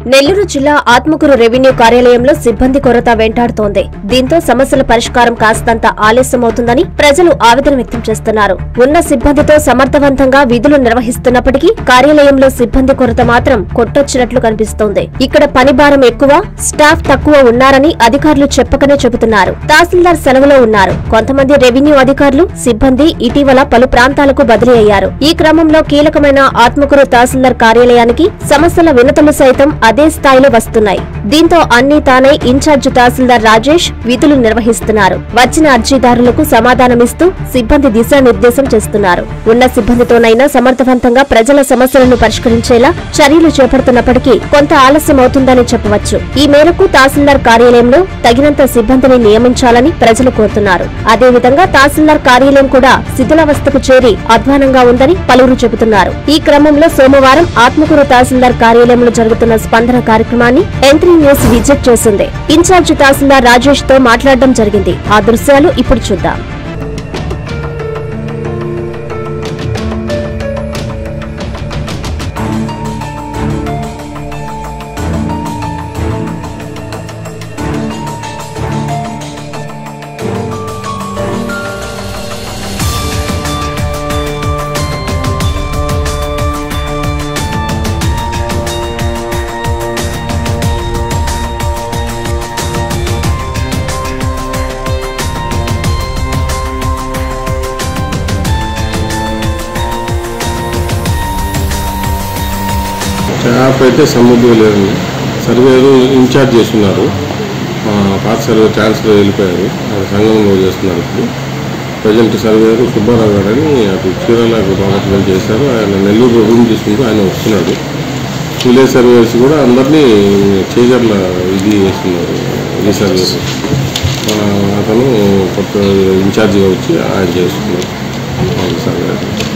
నెల్లూరు జిల్లా ఆత్మకూరు రెవెన్యూ కార్యాలయంలో సిబ్బంది కొరత వెంటాడుతోంది దీంతో సమస్యల పరిష్కారం కాస్తంత ఆలస్యమవుతుందని ప్రజలు ఆవేదన వ్యక్తం చేస్తున్నారు ఉన్న సిబ్బందితో సమర్థవంతంగా విధులు నిర్వహిస్తున్నప్పటికీ కార్యాలయంలో సిబ్బంది కొరత మాత్రం కొట్టొచ్చినట్లు కనిపిస్తోంది ఇక్కడ పని భారం ఎక్కువ స్టాఫ్ తక్కువ ఉన్నారని అధికారులు చెప్పకనే చెబుతున్నారు తహసీల్దార్ సెలవులో ఉన్నారు కొంతమంది రెవెన్యూ అధికారులు సిబ్బంది ఇటీవల పలు ప్రాంతాలకు బదిలీ అయ్యారు ఈ క్రమంలో కీలకమైన ఆత్మకూరు తహసీల్దార్ కార్యాలయానికి సమస్యల వినతులు సైతం అదే స్థాయిలో వస్తున్నాయి దీంతో అన్ని తానే ఇన్ఛార్జ్ తహసీల్దార్ రాజేష్ విధులు నిర్వహిస్తున్నారు వచ్చిన అర్జీదారులకు సమాధానమిస్తూ సిబ్బంది దిశానిర్దేశం చేస్తున్నారు ఉన్న సిబ్బందితోనైనా సమర్థవంతంగా ప్రజల సమస్యలను పరిష్కరించేలా చర్యలు చేపడుతున్నప్పటికీ కొంత ఆలస్యం అవుతుందని చెప్పవచ్చు ఈ మేరకు తహసీల్దార్ కార్యాలయంలో తగినంత సిబ్బందిని నియమించాలని ప్రజలు కోరుతున్నారు అదేవిధంగా తహసీల్దార్ కార్యాలయం కూడా శిథిలావస్థకు చేరి అధ్వానంగా ఉందని పలువురు చెబుతున్నారు ఈ క్రమంలో సోమవారం ఆత్మకూరు తహసీల్దార్ కార్యాలయంలో జరుగుతున్న స్పందన కార్యక్రమాన్ని ఎంత్రీ న్యూస్ విజిట్ చేసింది ఇన్ఛార్జ్ తహసీల్దార్ రాజేష్ తో మాట్లాడడం జరిగింది ఆ దృశ్యాలు ఇప్పుడు చూద్దాం స్టాఫ్ అయితే సముద్రం లేదండి సర్వేరు ఇన్ఛార్జ్ చేస్తున్నారు ఆ, పాత సర్వే ట్రాన్స్ఫర్ వెళ్ళిపోయారు ఆయన సంఘంలో చేస్తున్నారు ఇప్పుడు ప్రజెంట్ సర్వేరు సుబ్బారావు గారు అని అటు చీరాలకు బాగా చేశారు ఆయన నెల్లూరు రూమ్ తీసుకుంటూ ఆయన వస్తున్నాడు విలేజ్ సర్వేస్ కూడా అందరినీ చేజర్ల ఇది చేస్తున్నారు ఈ సర్వేస్ అతను కొత్త ఇన్ఛార్జిగా వచ్చి ఆయన చేస్తున్నారు అవును సర్వే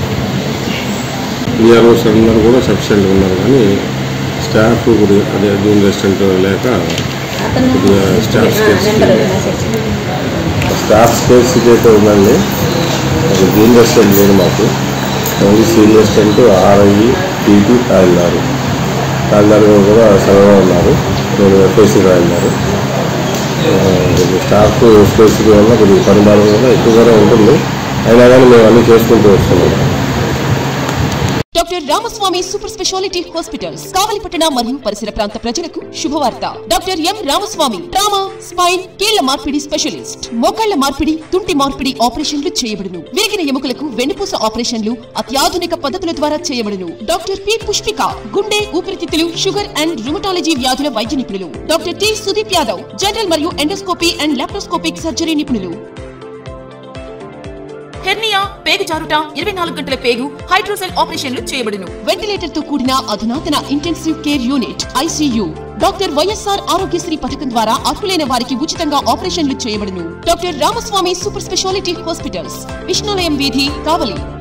విఆర్ఓస్ అందరూ కూడా సఫిషియెంట్గా ఉన్నారు కానీ స్టాఫ్ కొద్దిగా అదే జూన్ రెస్టారెంట్ లేక కొద్దిగా స్టాఫ్ స్పేస్ స్టాఫ్ స్పేస్ అయితే ఉందండి అది జూన్ రెస్టారెంట్ లేదు మాకు ఓన్లీ సీనియర్ రెస్టారెంట్ ఆర్ఐ టీటీ తాయిల్దారు తాయిల్దారు కూడా సెలవుగా ఉన్నారు నేను ఎఫ్ఎస్సీ రాయిల్దారు స్టాఫ్ స్పేస్ వల్ల కొద్దిగా పని భారం కూడా ఎక్కువగానే ఉంటుంది అయినా కానీ మేము అన్నీ చేసుకుంటూ వస్తున్నాం doctor Ramaswamy super speciality hospitals కావలిపట్టణ మరియు పరిసర ప్రాంత ప్రజలకు శుభవార్త doctor M Ramaswamy trauma spine కీళ్ల మార్పిడి స్పెషలిస్ట్ మోకాళ్ల మార్పిడి తుంటి మార్పిడి ఆపరేషన్లు చేయబడును విరిగిన ఎముకలకు వెన్నుపూస ఆపరేషన్లు అత్యాధునిక పద్ధతుల ద్వారా చేయబడును డాక్టర్ పి పుష్పిక గుండె ఊపిరితిత్తులు షుగర్ అండ్ రుమటాలజీ వ్యాధుల వైద్య నిపుణులు doctor T Sudeep Yadav general మరియు ఎండోస్కోపీ అండ్ లాప్రోస్కోపిక్ సర్జరీ నిపుణులు హెర్నియా పేగు జారుట ఇరవై నాలుగు గంటల పేగు హైడ్రోసెల్ ఆపరేషన్లు చేయబడును వెంటిలేటర్ తో కూడిన అధునాతన intensive care unit ICU doctor YSR Aarogyasri పథకం ద్వారా అర్హులైన వారికి ఉచితంగా ఆపరేషన్లు చేయబడును doctor Ramaswamy super speciality hospitals Vishnulayam వీధి కావలి